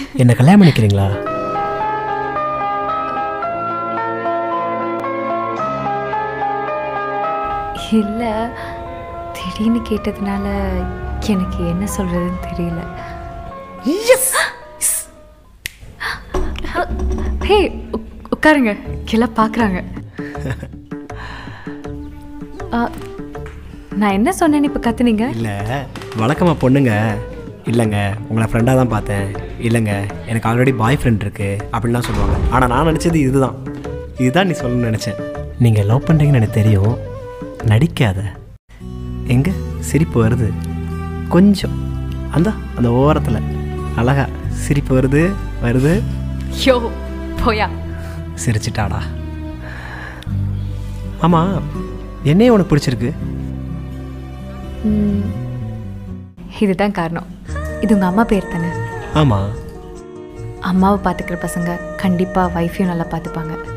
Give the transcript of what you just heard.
என்னை கல்யாணம் பண்ணிக்கிறீங்களா இல்லை திடீர்னு கேட்டதுனால எனக்கு என்ன சொல்கிறதுன்னு தெரியல ஹே உக்- உட்காருங்க எல்லாம் பார்க்குறாங்க நான் என்ன சொன்னேன்னு இப்போ கத்துனீங்க இல்லை வழக்கமாக பொண்ணுங்க இல்லைங்க உங்களை ஃப்ரெண்டாக தான் பார்த்தேன் இல்லைங்க எனக்கு ஆல்ரெடி பாய் ஃப்ரெண்ட் இருக்குது அப்படின்லாம் சொல்லுவாங்க ஆனால் நான் நினச்சது இதுதான் இதுதான் நீ சொல்லணும்னு நினச்சேன் நீங்கள் லவ் பண்ணுறீங்கன்னு எனக்கு தெரியும் நடிக்காத எங்கே சிரிப்பு வருது கொஞ்சம் அந்த அந்த ஓரத்தில் அழகா சிரிப்பு வருது வருது யோ போயா சிரிச்சிட்டாடா ஆமாம் என்னையே உனக்கு பிடிச்சிருக்கு ம், இதுதான் காரணம் இது உங்கள் அம்மா பேர் தானே ஆமாம் அம்மாவை பார்த்துக்கிற பசங்க கண்டிப்பாக வைஃபையும் நல்லா பார்த்துப்பாங்க